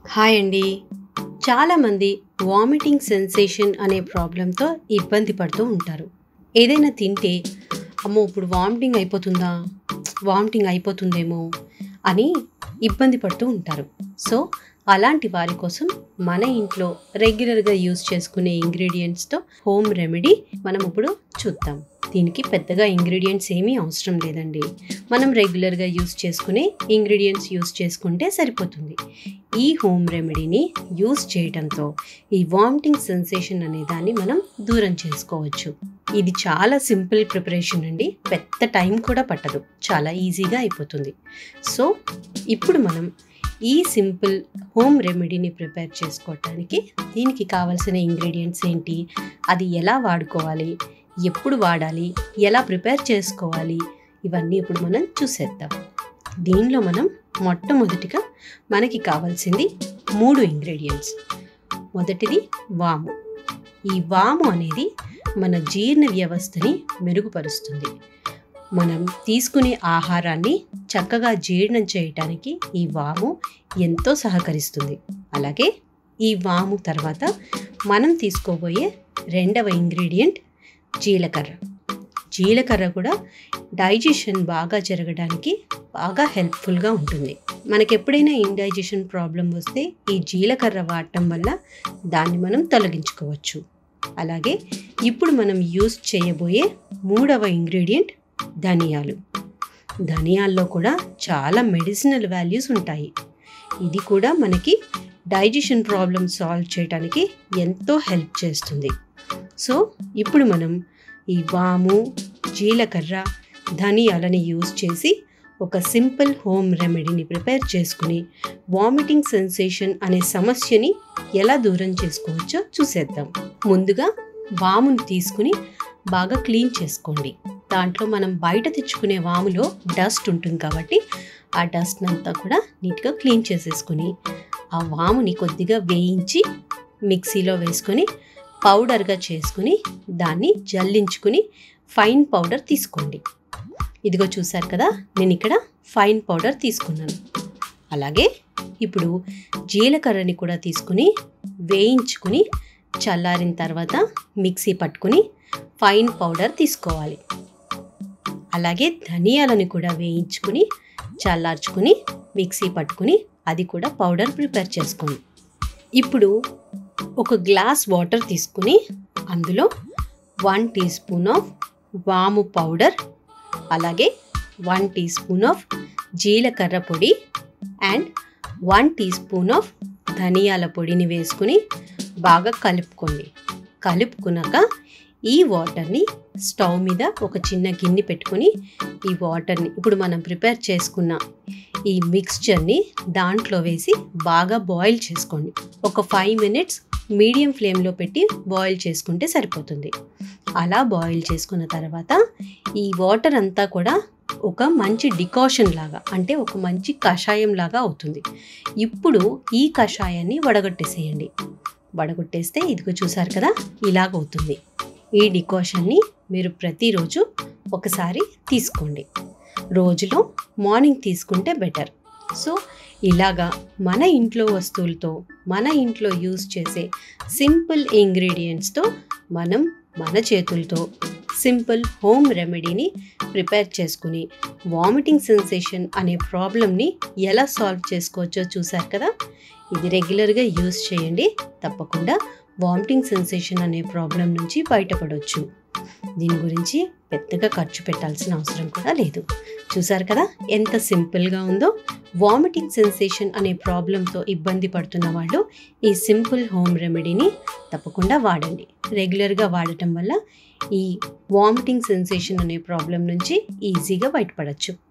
hi అండి చాలామంది vomiting sensation అనే ప్రాబ్లంతో ఇబ్బంది పడుతూ ఉంటారు ఏదైనా తింటే అమ్మో ఇప్పుడు వామిటింగ్ అయిపోతుందా వామిటింగ్ అయిపోతుందేమో అని ఇబ్బంది పడుతూ ఉంటారు సో అలాంటి వారి కోసం మన ఇంట్లో రెగ్యులర్గా యూస్ చేసుకునే ఇంగ్రీడియంట్స్తో హోమ్ రెమెడీ మనం ఇప్పుడు చూద్దాం దీనికి పెద్దగా ఇంగ్రీడియంట్స్ ఏమీ అవసరం లేదండి మనం రెగ్యులర్గా యూస్ చేసుకునే ఇంగ్రీడియంట్స్ యూస్ చేసుకుంటే సరిపోతుంది ఈ హోమ్ రెమెడీని యూస్ చేయడంతో ఈ వామిటింగ్ సెన్సేషన్ అనే దాన్ని మనం దూరం చేసుకోవచ్చు ఇది చాలా సింపుల్ ప్రిపరేషన్ అండి పెద్ద టైం కూడా పట్టదు చాలా ఈజీగా అయిపోతుంది సో ఇప్పుడు మనం ఈ సింపుల్ హోమ్ రెమెడీని ప్రిపేర్ చేసుకోవటానికి దీనికి కావాల్సిన ఇంగ్రీడియంట్స్ ఏంటి అది ఎలా వాడుకోవాలి ఎప్పుడు వాడాలి ఎలా ప్రిపేర్ చేసుకోవాలి ఇవన్నీ ఇప్పుడు మనం చూసేద్దాం దీనిలో మనం మొట్టమొదటిగా మనకి కావాల్సింది మూడు ఇంగ్రీడియంట్స్ మొదటిది వాము ఈ వాము అనేది మన జీర్ణ వ్యవస్థని మెరుగుపరుస్తుంది మనం తీసుకునే ఆహారాన్ని చక్కగా జీర్ణం చేయటానికి ఈ వాము ఎంతో సహకరిస్తుంది అలాగే ఈ వాము తర్వాత మనం తీసుకోబోయే రెండవ ఇంగ్రీడియంట్ జీలకర్ర జీలకర్ర కూడా డైజెషన్ బాగా జరగడానికి బాగా హెల్ప్ఫుల్గా ఉంటుంది మనకి ఎప్పుడైనా ఇండైజెషన్ ప్రాబ్లం వస్తే ఈ జీలకర్ర వాడటం వల్ల దాన్ని మనం తొలగించుకోవచ్చు అలాగే ఇప్పుడు మనం యూస్ చేయబోయే మూడవ ఇంగ్రీడియంట్ ధనియాలు ధనియాల్లో కూడా చాలా మెడిసినల్ వాల్యూస్ ఉంటాయి ఇది కూడా మనకి డైజెషన్ ప్రాబ్లమ్ సాల్వ్ చేయడానికి ఎంతో హెల్ప్ చేస్తుంది సో ఇప్పుడు మనం ఈ వాము జీలకర్ర ధనియాలని యూజ్ చేసి ఒక సింపుల్ హోమ్ రెమెడీని ప్రిపేర్ చేసుకుని వామిటింగ్ సెన్సేషన్ అనే సమస్యని ఎలా దూరం చేసుకోవచ్చో చూసేద్దాం ముందుగా వాముని తీసుకుని బాగా క్లీన్ చేసుకోండి దాంట్లో మనం బయట తెచ్చుకునే వాములో డస్ట్ ఉంటుంది కాబట్టి ఆ డస్ట్ అంతా కూడా నీట్గా క్లీన్ చేసేసుకుని ఆ వాముని కొద్దిగా వేయించి మిక్సీలో వేసుకొని పౌడర్గా చేసుకుని దాన్ని జల్లించుకుని ఫైన్ పౌడర్ తీసుకోండి ఇదిగో చూసారు కదా నేను ఇక్కడ ఫైన్ పౌడర్ తీసుకున్నాను అలాగే ఇప్పుడు జీలకర్రని కూడా తీసుకుని వేయించుకుని చల్లారిన తర్వాత మిక్సీ పట్టుకుని ఫైన్ పౌడర్ తీసుకోవాలి అలాగే ధనియాలని కూడా వేయించుకుని చల్లార్చుకుని మిక్సీ పట్టుకుని అది కూడా పౌడర్ ప్రిపేర్ చేసుకోండి ఇప్పుడు ఒక గ్లాస్ వాటర్ తీసుకుని అందులో వన్ టీ స్పూన్ ఆఫ్ వాము పౌడర్ అలాగే వన్ టీ స్పూన్ ఆఫ్ జీలకర్ర పొడి and one teaspoon of ధనియాల పొడిని వేసుకుని బాగా కలుపుకోండి కలుపుకున్నాక ఈ వాటర్ని స్టవ్ మీద ఒక చిన్న గిన్నె పెట్టుకొని ఈ వాటర్ని ఇప్పుడు మనం ప్రిపేర్ చేసుకున్న ఈ మిక్స్చర్ని దాంట్లో వేసి బాగా బాయిల్ చేసుకోండి ఒక ఫైవ్ మినిట్స్ మీడియం ఫ్లేమ్లో పెట్టి బాయిల్ చేసుకుంటే సరిపోతుంది అలా బాయిల్ చేసుకున్న తర్వాత ఈ వాటర్ అంతా కూడా ఒక మంచి డికాషన్ లాగా అంటే ఒక మంచి కషాయం లాగా అవుతుంది ఇప్పుడు ఈ కషాయాన్ని వడగొట్టేసేయండి వడగొట్టేస్తే ఇదిగో చూసారు కదా ఇలాగవుతుంది ఈ డికాషన్ని మీరు ప్రతిరోజు ఒకసారి తీసుకోండి రోజులో మార్నింగ్ తీసుకుంటే బెటర్ సో ఇలాగా మన ఇంట్లో వస్తువులతో మన ఇంట్లో యూస్ చేసే సింపుల్ ఇంగ్రీడియంట్స్తో మనం మన చేతులతో సింపుల్ హోమ్ రెమెడీని ప్రిపేర్ చేసుకుని వామిటింగ్ సెన్సేషన్ అనే ప్రాబ్లమ్ని ఎలా సాల్వ్ చేసుకోవచ్చో చూసారు కదా ఇది రెగ్యులర్గా యూస్ చేయండి తప్పకుండా వామిటింగ్ సెన్సేషన్ అనే ప్రాబ్లం నుంచి బయటపడవచ్చు దీని గురించి పెద్దగా ఖర్చు పెట్టాల్సిన అవసరం కూడా లేదు చూసారు కదా ఎంత సింపుల్గా ఉందో వామిటింగ్ సెన్సేషన్ అనే ప్రాబ్లంతో ఇబ్బంది పడుతున్న వాళ్ళు ఈ సింపుల్ హోమ్ రెమెడీని తప్పకుండా వాడండి రెగ్యులర్గా వాడటం వల్ల ఈ వామిటింగ్ సెన్సేషన్ అనే ప్రాబ్లం నుంచి ఈజీగా బయటపడచ్చు